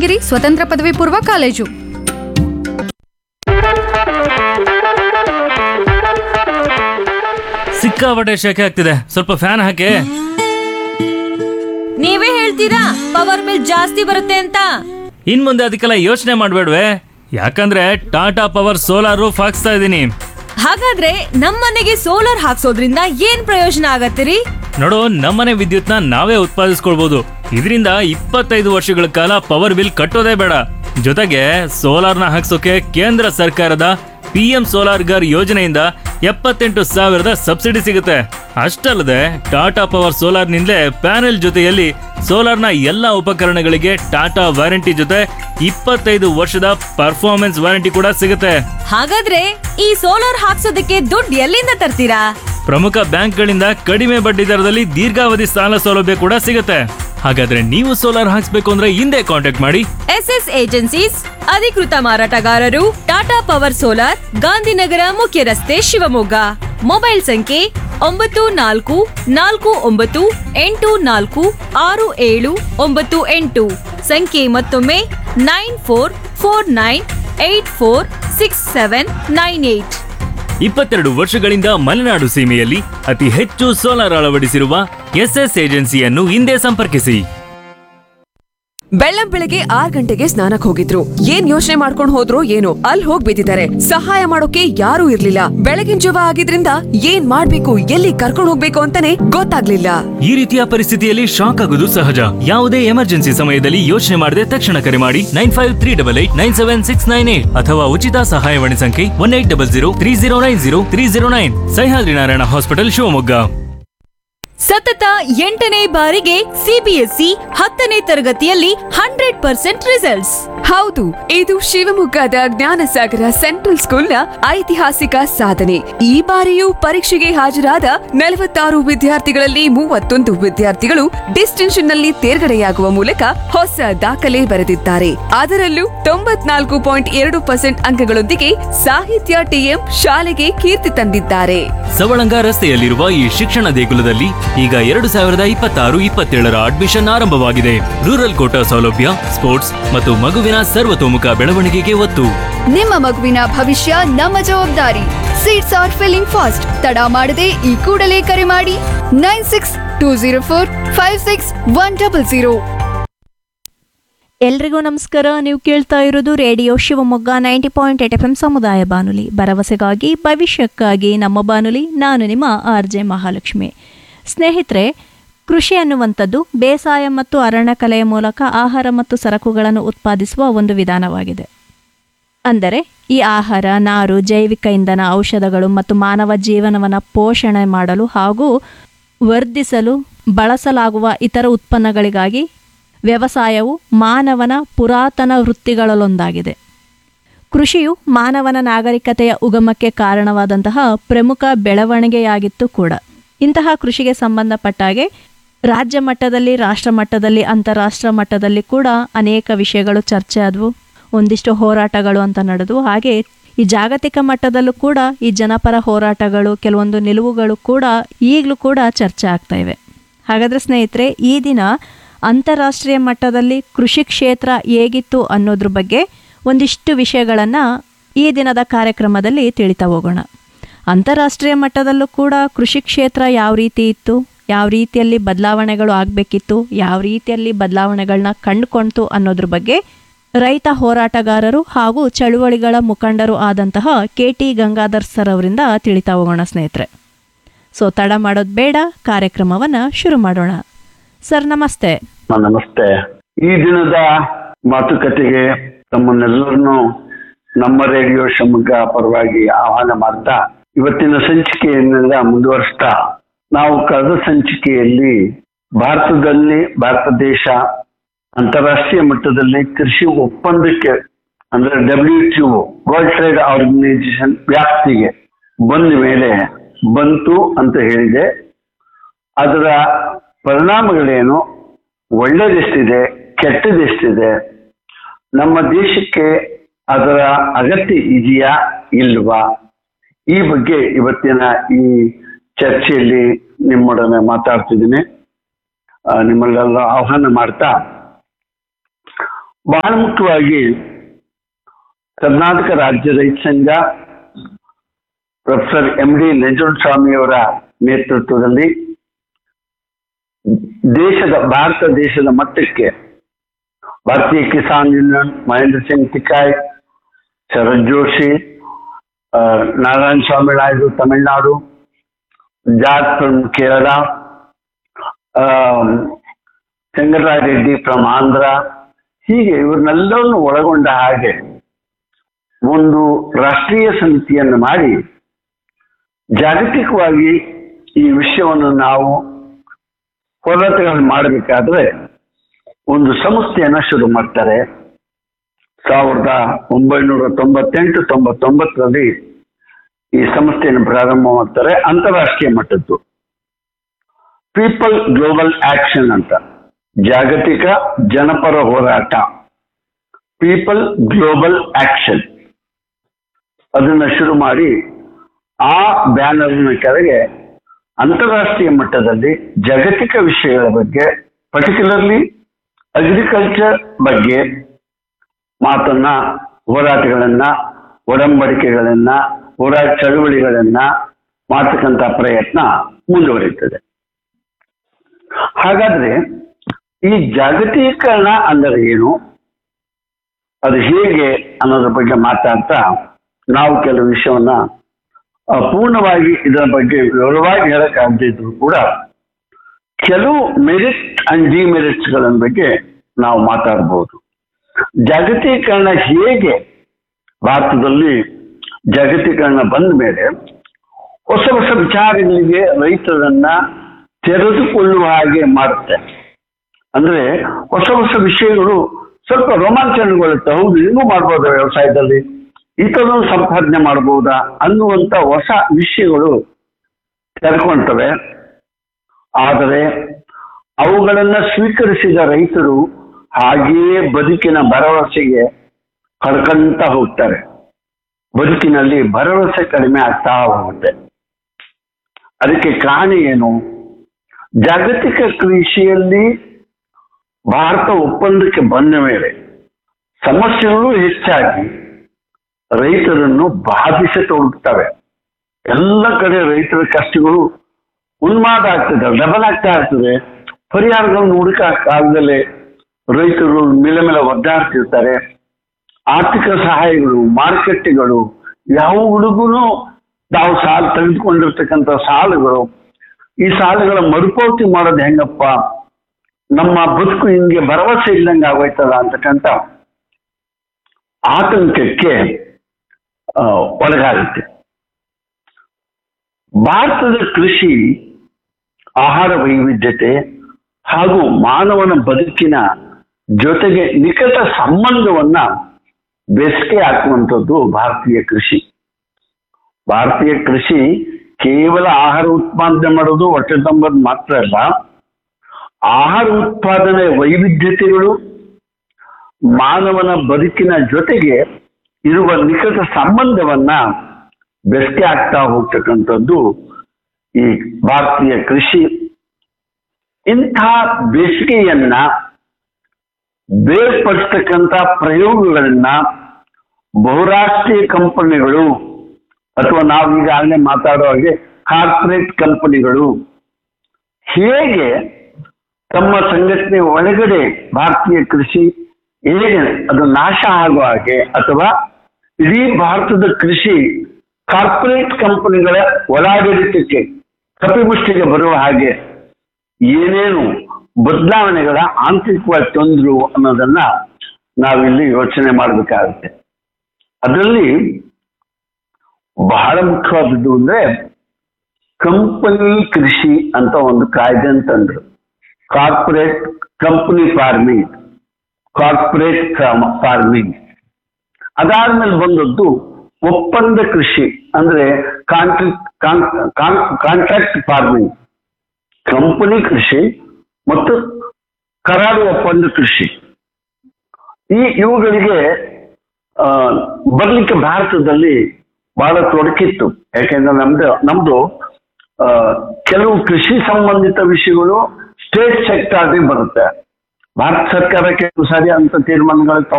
ಚನ್ನಗಿರಿ ಸ್ವತಂತ್ರ ಪದವಿ ಪೂರ್ವ ಕಾಲೇಜು ಸಿಕ್ಕಾಪಟ್ಟೆ ಶೆಕೆ ಆಗ್ತಿದೆ ಸ್ವಲ್ಪ ಫ್ಯಾನ್ ಹಾಕಿ ನೀವೇ ಹೇಳ್ತೀರಾ ಪವರ್ ಬಿಲ್ ಜಾಸ್ತಿ ಬರುತ್ತೆ ಅಂತ ಇನ್ ಮುಂದೆ ಅದಕ್ಕೆಲ್ಲ ಯೋಚನೆ ಮಾಡ್ಬೇಡ್ವೆ ಯಾಕಂದ್ರೆ ಟಾಟಾ ಪವರ್ ಸೋಲಾರ್ ರೂಫ್ ಹಾಕ್ಸ್ತಾ ಇದ್ದೀನಿ ಹಾಗಾದ್ರೆ ನಮ್ಮನೆಗೆ ಸೋಲಾರ್ ಹಾಕ್ಸೋದ್ರಿಂದ ಏನ್ ಪ್ರಯೋಜನ ಆಗತ್ತಿರಿ ನೋಡು ನಮ್ಮನೆ ವಿದ್ಯುತ್ನ ನಾವೇ ಉತ್ಪಾದಿಸ್ಕೊಳ್ಬಹುದು ಇದರಿಂದ ಇಪ್ಪತ್ತೈದು ವರ್ಷಗಳ ಕಾಲ ಪವರ್ ಬಿಲ್ ಕಟ್ಟೋದೇ ಬೇಡ ಜೊತೆಗೆ ಸೋಲಾರ್ನ ಹಾಕ್ಸೋಕೆ ಕೇಂದ್ರ ಸರ್ಕಾರದ ಪಿ ಎಂ ಸೋಲಾರ್ ಗರ್ ಯೋಜನೆಯಿಂದ ಎಪ್ಪತ್ತೆಂಟು ಸಾವಿರದ ಸಬ್ಸಿಡಿ ಸಿಗುತ್ತೆ ಅಷ್ಟಲ್ಲದೆ ಟಾಟಾ ಪವರ್ ಸೋಲಾರ್ನಿಂದಲೇ ಪ್ಯಾನೆಲ್ ಜೊತೆಯಲ್ಲಿ ಸೋಲಾರ್ನ ಎಲ್ಲ ಉಪಕರಣಗಳಿಗೆ ಟಾಟಾ ವಾರಂಟಿ ಜೊತೆ ಇಪ್ಪತ್ತೈದು ವರ್ಷದ ಪರ್ಫಾರ್ಮೆನ್ಸ್ ವಾರಂಟಿ ಕೂಡ ಸಿಗುತ್ತೆ ಹಾಗಾದ್ರೆ ಈ ಸೋಲಾರ್ ಹಾಕ್ಸೋದಕ್ಕೆ ದುಡ್ಡು ಎಲ್ಲಿಂದ ತರ್ತೀರಾ ಪ್ರಮುಖ ಬ್ಯಾಂಕ್ಗಳಿಂದ ಕಡಿಮೆ ಬಡ್ಡಿ ದರದಲ್ಲಿ ದೀರ್ಘಾವಧಿ ಸಾಲ ಸೌಲಭ್ಯ ಕೂಡ ಸಿಗುತ್ತೆ ಹಾಗಾದ್ರೆ ನೀವು ಸೋಲಾರ್ ಹಾಕ್ಸ್ಬೇಕು ಅಂದ್ರೆ ಹಿಂದೆ ಕಾಂಟ್ಯಾಕ್ಟ್ ಮಾಡಿ ಎಸ್ ಎಸ್ ಏಜೆನ್ಸೀಸ್ ಅಧಿಕೃತ ಮಾರಾಟಗಾರರು ಟಾಟಾ ಪವರ್ ಸೋಲಾರ್ ಗಾಂಧಿನಗರ ಮುಖ್ಯ ರಸ್ತೆ ಶಿವಮೊಗ್ಗ ಮೊಬೈಲ್ ಸಂಖ್ಯೆ ಒಂಬತ್ತು ನಾಲ್ಕು ನಾಲ್ಕು ಒಂಬತ್ತು ಎಂಟು ನಾಲ್ಕು ಆರು ಏಳು ಒಂಬತ್ತು ಎಂಟು ಸಂಖ್ಯೆ ಮತ್ತೊಮ್ಮೆ nine four four nine eight four six seven nine eight ಇಪ್ಪತ್ತೆರಡು ವರ್ಷಗಳಿಂದ ಮಲೆನಾಡು ಸೀಮೆಯಲ್ಲಿ ಅತಿ ಹೆಚ್ಚು ಸೋಲಾರ್ ಅಳವಡಿಸಿರುವ ಎಸ್ಎಸ್ ಏಜೆನ್ಸಿಯನ್ನು ಹಿಂದೆ ಸಂಪರ್ಕಿಸಿ ಬೆಳ್ಳಂ ಬೆಳಗ್ಗೆ ಆರ್ ಗಂಟೆಗೆ ಸ್ನಾನಕ್ ಹೋಗಿದ್ರು ಏನ್ ಯೋಚನೆ ಮಾಡ್ಕೊಂಡ್ ಹೋದ್ರು ಏನೋ ಅಲ್ಲಿ ಹೋಗ್ ಬಿದ್ದಿದ್ದಾರೆ ಸಹಾಯ ಮಾಡೋಕೆ ಯಾರೂ ಇರ್ಲಿಲ್ಲ ಬೆಳಗಿನ ಜವ ಆಗಿದ್ರಿಂದ ಏನ್ ಮಾಡ್ಬೇಕು ಎಲ್ಲಿ ಕರ್ಕೊಂಡ್ ಹೋಗ್ಬೇಕು ಅಂತಾನೆ ಗೊತ್ತಾಗ್ಲಿಲ್ಲ ಈ ರೀತಿಯ ಪರಿಸ್ಥಿತಿಯಲ್ಲಿ ಶಾಕ್ ಆಗುವುದು ಸಹಜ ಯಾವುದೇ ಎಮರ್ಜೆನ್ಸಿ ಸಮಯದಲ್ಲಿ ಯೋಚನೆ ಮಾಡದೆ ತಕ್ಷಣ ಕರೆ ಮಾಡಿ nine five three double eight nine seven six nine eight ಅಥವಾ ಉಚಿತ ಸಹಾಯವಾಣಿ ಸಂಖ್ಯೆ one eight double zero three zero nine zero three zero nine Sahyadri Narayana hospital Shivamogga ಸತತ ಎಂಟನೇ ಬಾರಿಗೆ ಸಿಬಿಎಸ್ಇ ಹತ್ತನೇ ತರಗತಿಯಲ್ಲಿ ಹಂಡ್ರೆಡ್ ಪರ್ಸೆಂಟ್ ರಿಸಲ್ಟ್ಸ್ ಹೌದು ಇದು ಶಿವಮೊಗ್ಗದ ಜ್ಞಾನಸಾಗರ ಸೆಂಟ್ರಲ್ ಸ್ಕೂಲ್ನ ಐತಿಹಾಸಿಕ ಸಾಧನೆ ಈ ಬಾರಿಯೂ ಪರೀಕ್ಷೆಗೆ ಹಾಜರಾದ ನಲವತ್ತಾರು ವಿದ್ಯಾರ್ಥಿಗಳಲ್ಲಿ ಮೂವತ್ತೊಂದು ವಿದ್ಯಾರ್ಥಿಗಳು ಡಿಸ್ಟಿಂಕ್ಷನ್ ನಲ್ಲಿ ತೇರ್ಗಡೆಯಾಗುವ ಮೂಲಕ ಹೊಸ ದಾಖಲೆ ಬರೆದಿದ್ದಾರೆ ಅದರಲ್ಲೂ ತೊಂಬತ್ನಾಲ್ಕು ಪಾಯಿಂಟ್ ಎರಡು ಪರ್ಸೆಂಟ್ ಅಂಕಗಳೊಂದಿಗೆ ಸಾಹಿತ್ಯ ಟಿಎಂ ಶಾಲೆಗೆ ಕೀರ್ತಿ ತಂದಿದ್ದಾರೆ ಸವಳಂಗ ರಸ್ತೆಯಲ್ಲಿರುವ ಈ ಶಿಕ್ಷಣ ದೇಗುಲದಲ್ಲಿ ಈಗ ಎರಡು ಸಾವಿರದ ಇಪ್ಪತ್ತಾರು ಇಪ್ಪತ್ತೇಳರ ಅಡ್ಮಿಷನ್ ಆರಂಭವಾಗಿದೆ ರೂರಲ್ ಕೋಟಾ ಸೌಲಭ್ಯ ಸ್ಪೋರ್ಟ್ಸ್ ಮತ್ತು ಮಗುವಿನ ಸರ್ವತೋಮುಖ ಬೆಳವಣಿಗೆಗೆ ಒತ್ತು ನಿಮ್ಮ ಮಗುವಿನ ಭವಿಷ್ಯ ನಮ್ಮ ಜವಾಬ್ದಾರಿ ಸೀಟ್ಸ್ ಆರ್ ಫಿಲ್ಲಿಂಗ್ ಫಾಸ್ಟ್ ತಡ ಮಾಡದೆ ಈ ಕೂಡಲೇ ಕರೆ ಮಾಡಿ nine six two zero four five six one double zero ಎಲ್ರಿಗೂ ನಮಸ್ಕಾರ ನೀವು ಕೇಳ್ತಾ ಇರೋದು radio Shivamogga ninety point eight F M ಸಮುದಾಯ ಬಾನುಲಿ ಭರವಸೆಗಾಗಿ ಭವಿಷ್ಯಕ್ಕಾಗಿ ನಮ್ಮ ಬಾನುಲಿ ನಾನು ನಿಮ್ಮ ಆರ್ ಜೆ ಮಹಾಲಕ್ಷ್ಮಿ ಸ್ನೇಹಿತರೆ ಕೃಷಿ ಅನ್ನುವಂಥದ್ದು ಬೇಸಾಯ ಮತ್ತು ಅರಣ್ಯಕಲೆಯ ಮೂಲಕ ಆಹಾರ ಮತ್ತು ಸರಕುಗಳನ್ನು ಉತ್ಪಾದಿಸುವ ಒಂದು ವಿಧಾನವಾಗಿದೆ ಅಂದರೆ ಈ ಆಹಾರ ನಾರು ಜೈವಿಕ ಇಂಧನ ಔಷಧಗಳು ಮತ್ತು ಮಾನವ ಜೀವನವನ್ನು ಪೋಷಣೆ ಮಾಡಲು ಹಾಗೂ ವರ್ಧಿಸಲು ಬಳಸಲಾಗುವ ಇತರ ಉತ್ಪನ್ನಗಳಿಗಾಗಿ ವ್ಯವಸಾಯವು ಮಾನವನ ಪುರಾತನ ವೃತ್ತಿಗಳಲ್ಲೊಂದಾಗಿದೆ ಕೃಷಿಯು ಮಾನವನ ನಾಗರಿಕತೆಯ ಉಗಮಕ್ಕೆ ಕಾರಣವಾದಂತಹ ಪ್ರಮುಖ ಬೆಳವಣಿಗೆಯಾಗಿತ್ತು ಕೂಡ ಇಂತಹ ಕೃಷಿಗೆ ಸಂಬಂಧಪಟ್ಟ ಹಾಗೆ ರಾಜ್ಯ ಮಟ್ಟದಲ್ಲಿ ರಾಷ್ಟ್ರ ಮಟ್ಟದಲ್ಲಿ ಅಂತಾರಾಷ್ಟ್ರ ಮಟ್ಟದಲ್ಲಿ ಕೂಡ ಅನೇಕ ವಿಷಯಗಳು ಚರ್ಚೆ ಆದವು ಒಂದಿಷ್ಟು ಹೋರಾಟಗಳು ಅಂತ ನಡೆದವು ಹಾಗೆ ಈ ಜಾಗತಿಕ ಮಟ್ಟದಲ್ಲೂ ಕೂಡ ಈ ಜನಪರ ಹೋರಾಟಗಳು ಕೆಲವೊಂದು ನಿಲುವುಗಳು ಕೂಡ ಈಗಲೂ ಕೂಡ ಚರ್ಚೆ ಆಗ್ತಾ ಇವೆ ಹಾಗಾದರೆ ಸ್ನೇಹಿತರೆ ಈ ದಿನ ಅಂತಾರಾಷ್ಟ್ರೀಯ ಮಟ್ಟದಲ್ಲಿ ಕೃಷಿ ಕ್ಷೇತ್ರ ಹೇಗಿತ್ತು ಅನ್ನೋದ್ರ ಬಗ್ಗೆ ಒಂದಿಷ್ಟು ವಿಷಯಗಳನ್ನು ಈ ದಿನದ ಕಾರ್ಯಕ್ರಮದಲ್ಲಿ ತಿಳಿತಾ ಹೋಗೋಣ ಅಂತಾರಾಷ್ಟ್ರೀಯ ಮಟ್ಟದಲ್ಲೂ ಕೂಡ ಕೃಷಿ ಕ್ಷೇತ್ರ ಯಾವ ರೀತಿ ಇತ್ತು ಯಾವ ರೀತಿಯಲ್ಲಿ ಬದಲಾವಣೆಗಳು ಆಗಬೇಕಿತ್ತು ಯಾವ ರೀತಿಯಲ್ಲಿ ಬದಲಾವಣೆಗಳನ್ನ ಕಂಡುಕೊಳ್ತು ಅನ್ನೋದ್ರ ಬಗ್ಗೆ ರೈತ ಹೋರಾಟಗಾರರು ಹಾಗೂ ಚಳುವಳಿಗಳ ಮುಖಂಡರು ಆದಂತಹ ಕೆ ಟಿ ಗಂಗಾಧರ್ ಸರ್ ಅವರಿಂದ ತಿಳಿತಾ ಹೋಗೋಣ ಸ್ನೇಹಿತರೆ ಸೊ ತಡ ಮಾಡೋದು ಬೇಡ ಕಾರ್ಯಕ್ರಮವನ್ನು ಶುರು ಮಾಡೋಣ ಸರ್ ನಮಸ್ತೆ ಆ, ನಮಸ್ತೆ ಈ ದಿನದ ಮಾತುಕತೆಗೆ ತಮ್ಮನ್ನೆಲ್ಲರನ್ನೂ ನಮ್ಮ ರೇಡಿಯೋ ಶಿವಮೊಗ್ಗ ಪರವಾಗಿ ಆಹ್ವಾನ ಮಾಡ್ತಾ ಇವತ್ತಿನ ಸಂಚಿಕೆಯನ್ನೆಲ್ಲ ಮುಂದುವರಿಸ್ತಾ ನಾವು ಕಳೆದ ಸಂಚಿಕೆಯಲ್ಲಿ ಭಾರತದಲ್ಲಿ ಭಾರತ ದೇಶ ಅಂತಾರಾಷ್ಟ್ರೀಯ ಮಟ್ಟದಲ್ಲಿ ಕೃಷಿ ಒಪ್ಪಂದಕ್ಕೆ ಅಂದ್ರೆ W T world trade organisation ವ್ಯಾಪ್ತಿಗೆ ಬಂದ ಮೇಲೆ ಬಂತು ಅಂತ ಹೇಳಿದೆ ಅದರ ಪರಿಣಾಮಗಳೇನು ಒಳ್ಳೇದೆಷ್ಟಿದೆ ಕೆಟ್ಟದೆಷ್ಟಿದೆ ನಮ್ಮ ದೇಶಕ್ಕೆ ಅದರ ಅಗತ್ಯ ಇದೆಯಾ ಇಲ್ವಾ ಈ ಬಗ್ಗೆ ಇವತ್ತಿನ ಈ ಚರ್ಚೆಯಲ್ಲಿ ನಿಮ್ಮೊಡನೆ ಮಾತಾಡ್ತಿದ್ದೀನಿ ಆ, ನಿಮ್ಮನ್ನೆಲ್ಲ ಆಹ್ವಾನ ಮಾಡ್ತಾ ಬಹಳ ಮುಖ್ಯವಾಗಿ ಕರ್ನಾಟಕ ರಾಜ್ಯ ರೈತ ಸಂಘ ಪ್ರೊಫೆಸರ್ ಎಂ ಡಿ ಸ್ವಾಮಿಯವರ ನೇತೃತ್ವದಲ್ಲಿ ದೇಶದ ಭಾರತ ದೇಶದ ಮಟ್ಟಕ್ಕೆ ಭಾರತೀಯ ಕಿಸಾನ್ ಯೂನಿಯನ್ ಮಹೇಂದ್ರ ಸಿಂಗ್ ಟಿಕಾಯ್ ಶರತ್ ಜೋಶಿ ಆ, ನಾರಾಯಣ ಸ್ವಾಮಿ ನಾಯ್ಡು ತಮಿಳುನಾಡು ಜಾಟ್ ಫ್ರಮ್ ಕೇರಳ ಚಂದ್ರರಾಯ ರೆಡ್ಡಿ ಫ್ರಮ್ ಆಂಧ್ರ ಹೀಗೆ ಇವ್ರನ್ನೆಲ್ಲವನ್ನು ಒಳಗೊಂಡ ಹಾಗೆ ಒಂದು ರಾಷ್ಟ್ರೀಯ ಸಮಿತಿಯನ್ನು ಮಾಡಿ ಜಾಗತಿಕವಾಗಿ ಈ ವಿಷಯವನ್ನು ನಾವು ಹೋರಾಟಗಳನ್ನು ಮಾಡಬೇಕಾದ್ರೆ ಒಂದು ಸಂಸ್ಥೆಯನ್ನ ಶುರು ಮಾಡ್ತಾರೆ ಸಾವಿರದ ಒಂಬೈನೂರ ತೊಂಬತ್ತೆಂಟು ತೊಂಬತ್ತೊಂಬತ್ತರಲ್ಲಿ ಈ ಸಂಸ್ಥೆಯನ್ನು ಪ್ರಾರಂಭ ಮಾಡ್ತಾರೆ ಅಂತಾರಾಷ್ಟ್ರೀಯ ಮಟ್ಟದ್ದು ಪೀಪಲ್ ಗ್ಲೋಬಲ್ ಆಕ್ಷನ್ ಅಂತ ಜಾಗತಿಕ ಜನಪರ ಹೋರಾಟ ಪೀಪಲ್ ಗ್ಲೋಬಲ್ ಆಕ್ಷನ್ ಅದನ್ನ ಶುರು ಮಾಡಿ ಆ ಬ್ಯಾನರ್ನ ಕೆಳಗೆ ಅಂತಾರಾಷ್ಟ್ರೀಯ ಮಟ್ಟದಲ್ಲಿ ಜಾಗತಿಕ ವಿಷಯಗಳ ಬಗ್ಗೆ ಪರ್ಟಿಕ್ಯುಲರ್ಲಿ ಅಗ್ರಿಕಲ್ಚರ್ ಬಗ್ಗೆ ಮಾತನ್ನ ಹೋರಾಟಗಳನ್ನ ಒಡಂಬಡಿಕೆಗಳನ್ನ ಹೋರಾಟ ಚಳುವಳಿಗಳನ್ನ ಮಾಡ್ತಕ್ಕಂಥ ಪ್ರಯತ್ನ ಮುಂದುವರಿಯುತ್ತದೆ ಹಾಗಾದ್ರೆ ಈ ಜಾಗತೀಕರಣ ಅಂದರೆ ಏನು ಅದು ಹೇಗೆ ಅನ್ನೋದ್ರ ಬಗ್ಗೆ ಮಾತಾಡ್ತಾ ನಾವು ಕೆಲವು ವಿಷಯವನ್ನ ಆ, ಪೂರ್ಣವಾಗಿ ಇದರ ಬಗ್ಗೆ ವಿವರವಾಗಿ ಹೇಳಕ್ಕಾಗದಿದ್ರು ಕೂಡ ಕೆಲವು ಮೆರಿಟ್ ಅಂಡ್ ಡಿಮೆರಿಟ್ಸ್ ಗಳ ಬಗ್ಗೆ ನಾವು ಮಾತಾಡಬಹುದು ಜಾಗತೀಕರಣ ಹೇಗೆ ಭಾರತದಲ್ಲಿ ಜಾಗತೀಕರಣ ಬಂದ ಮೇಲೆ ಹೊಸ ಹೊಸ ವಿಚಾರಗಳಿಗೆ ರೈತರನ್ನ ತೆರೆದುಕೊಳ್ಳುವ ಹಾಗೆ ಮಾಡುತ್ತೆ ಅಂದ್ರೆ ಹೊಸ ಹೊಸ ವಿಷಯಗಳು ಸ್ವಲ್ಪ ರೋಮಾಂಚನಗೊಳ್ಳುತ್ತೆ ಹೌದು ಇನ್ನೂ ಮಾಡ್ಬೋದಾ ವ್ಯವಸಾಯದಲ್ಲಿ ಈ ಥರದೊಂದು ಸಂಪಾದನೆ ಮಾಡ್ಬೋದಾ ಅನ್ನುವಂತ ಹೊಸ ವಿಷಯಗಳು ತೆರ್ಕೊಳ್ತವೆ ಆದರೆ ಅವುಗಳನ್ನ ಸ್ವೀಕರಿಸಿದ ರೈತರು ಹಾಗೆಯೇ ಬದುಕಿನ ಭರವಸೆಗೆ ಕಳ್ಕೊಂತ ಹೋಗ್ತಾರೆ ಬದುಕಿನಲ್ಲಿ ಭರವಸೆ ಕಡಿಮೆ ಆಗ್ತಾ ಹೋಗುತ್ತೆ ಅದಕ್ಕೆ ಕಾರಣ ಏನು ಜಾಗತಿಕ ಕೃಷಿಯಲ್ಲಿ ಭಾರತ ಒಪ್ಪಂದಕ್ಕೆ ಬಂದ ಮೇಲೆ ಸಮಸ್ಯೆಗಳು ಹೆಚ್ಚಾಗಿ ರೈತರನ್ನು ಬಾಧಿಸತೊಡಗುತ್ತವೆ ಎಲ್ಲ ಕಡೆ ರೈತರ ಕಷ್ಟಗಳು ಉನ್ಮಾದ ಆಗ್ತದೆ ಡಬಲ್ ಆಗ್ತಾ ಇರ್ತದೆ ಪರಿಹಾರಗಳನ್ನು ಹುಡುಕಾಗದಲ್ಲೇ ರೈತರು ಮೇಲೆ ಮೇಲೆ ಒದ್ದಾಡ್ತಿರ್ತಾರೆ ಆರ್ಥಿಕ ಸಹಾಯಗಳು ಮಾರುಕಟ್ಟೆಗಳು ಯಾವ ಹುಡುಗನು ತಾವು ಸಾಲ ತೆಗೆದುಕೊಂಡಿರ್ತಕ್ಕಂಥ ಸಾಲಗಳು ಈ ಸಾಲಗಳ ಮರುಪಾವತಿ ಮಾಡೋದು ಹೆಂಗಪ್ಪ ನಮ್ಮ ಬದುಕು ಹಿಂಗೆ ಭರವಸೆ ಇಲ್ಲಂಗೆ ಆಗೋಯ್ತದ ಅಂತಕ್ಕಂಥ ಆತಂಕಕ್ಕೆ ಆ, ಒಳಗಾಗುತ್ತೆ ಭಾರತದ ಕೃಷಿ ಆಹಾರ ವೈವಿಧ್ಯತೆ ಹಾಗೂ ಮಾನವನ ಬದುಕಿನ ಜೊತೆಗೆ ನಿಕಟ ಸಂಬಂಧವನ್ನ ಬೆಸಕೆ ಹಾಕುವಂಥದ್ದು ಭಾರತೀಯ ಕೃಷಿ ಭಾರತೀಯ ಕೃಷಿ ಕೇವಲ ಆಹಾರ ಉತ್ಪಾದನೆ ಮಾಡೋದು ಹೊಟ್ಟೆ ತುಂಬದು ಮಾತ್ರ ಅಲ್ಲ ಆಹಾರ ಉತ್ಪಾದನೆ ವೈವಿಧ್ಯತೆಗಳು ಮಾನವನ ಬದುಕಿನ ಜೊತೆಗೆ ಇರುವ ನಿಕಟ ಸಂಬಂಧವನ್ನ ಬೆಸಕೆ ಆಗ್ತಾ ಹೋಗ್ತಕ್ಕಂಥದ್ದು ಈ ಭಾರತೀಯ ಕೃಷಿ ಇಂಥ ಬೇಸಿಗೆಯನ್ನ ಬೇರ್ಪಡಿಸ್ತಕ್ಕಂಥ ಪ್ರಯೋಗಗಳನ್ನ ಬಹುರಾಷ್ಟ್ರೀಯ ಕಂಪನಿಗಳು ಅಥವಾ ನಾವು ಈಗಾಗಲೇ ಮಾತಾಡೋ ಹಾಗೆ ಕಾರ್ಪೊರೇಟ್ ಕಂಪನಿಗಳು ಹೇಗೆ ತಮ್ಮ ಸಂಘಟನೆ ಒಳಗಡೆ ಭಾರತೀಯ ಕೃಷಿ ಹೇಗೆ ಅದು ನಾಶ ಆಗುವ ಹಾಗೆ ಅಥವಾ ಇಡೀ ಭಾರತದ ಕೃಷಿ ಕಾರ್ಪೊರೇಟ್ ಕಂಪನಿಗಳ ಒಳಾಡಳಿತಕ್ಕೆ ಕಪಿಮುಷ್ಟಿಗೆ ಬರುವ ಹಾಗೆ ಏನೇನು ಬದಲಾವಣೆಗಳ ಆಂತರಿಕವಾಗಿ ತಂದ್ರು ಅನ್ನೋದನ್ನ ನಾವಿಲ್ಲಿ ಯೋಚನೆ ಮಾಡಬೇಕಾಗುತ್ತೆ ಅದರಲ್ಲಿ ಬಹಳ ಮುಖ್ಯವಾದದ್ದು ಅಂದ್ರೆ ಕಂಪನಿ ಕೃಷಿ ಅಂತ ಒಂದು ಕಾಯ್ದೆ ಅಂತಂದ್ರು corporate company farming corporate farming ಅದಾದ್ಮೇಲೆ ಬಂದದ್ದು ಒಪ್ಪಂದ ಕೃಷಿ ಅಂದ್ರೆ ಕಾಂಟ್ರಾಕ್ಟ್ ಕಾಂಟ್ರಾಕ್ಟ್ ಫಾರ್ಮಿಂಗ್ ಕಂಪನಿ ಕೃಷಿ ಮತ್ತು ಕರಾರು ಒಪ್ಪಂದ ಕೃಷಿ ಈ ಇವುಗಳಿಗೆ ಆ, ಬರ್ಲಿಕ್ಕೆ ಭಾರತದಲ್ಲಿ ಬಹಳ ತೊಡಕಿತ್ತು ಯಾಕೆಂದ್ರೆ ನಮ್ದು ನಮ್ದು ಆ, ಕೆಲವು ಕೃಷಿ ಸಂಬಂಧಿತ ವಿಷಯಗಳು ಸ್ಟೇಟ್ ಸೆಕ್ಟರ್ ಬರುತ್ತೆ ಭಾರತ ಸರ್ಕಾರ ಕೆಲವು ಸರಿಯಾದಂತ ತೀರ್ಮಾನಗಳು